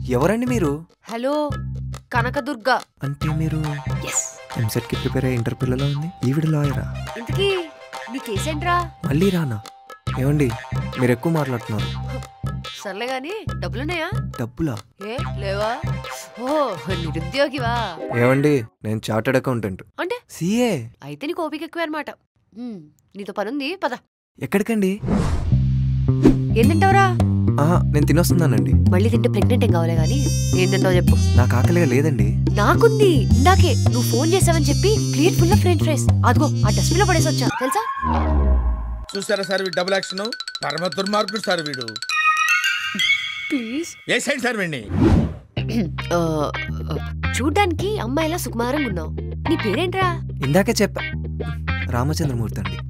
ఎవరండి మీరు హలో కనకదుర్గ అంటే మీరు ఎస్ ఎంసెట్ కి ప్రిపేర్ అయ్యే ఇంటర్ పిల్లలో ఉంది ఈవిడ లాయరా ఇంతకీ నీ కేసేంట్రా మళ్ళీ రానా ఏమండి మీరు ఎక్కువ మాట్లాడుతున్నారు సర్లే గాని డబ్బులున్నాయా డబ్బులా ఏ లేవా ఓ నిరుద్యోగివా ఏమండి నేను చార్టెడ్ అకౌంటెంట్ అంటే సిఏ అయితే నీకు ఓపిక ఎక్కువ అనమాట నీతో పనుంది పద ఎక్కడికండి ఏం తింటావురా ఆహా నేను తినొస్తున్నానండి మళ్ళీ తింటే ప్రెగ్నెంట్ ఏం కావాలే గాని ఏం తింటావు చెప్పు నాకు ఆకలిగా లేదండి నాకుంది ఇందాకే నువ్వు ఫోన్ చేసావని చెప్పి ప్లేట్ ఫుల్ ఫ్రెంచ్ ఫ్రైస్ అదిగో ఆ డస్ట్బిన్ లో పడేసి వచ్చా తెలుసా చూసారా సార్ వీడు డబుల్ యాక్షన్ పరమ దుర్మార్గుడు సార్ వీడు ప్లీజ్ ఏ సైడ్ సార్ వీడిని చూడ్డానికి అమ్మాయిలా సుకుమారంగా ఉన్నావు నీ పేరేంట్రా ఇందాకే చెప్పా రామచంద్రమూర్తి అండి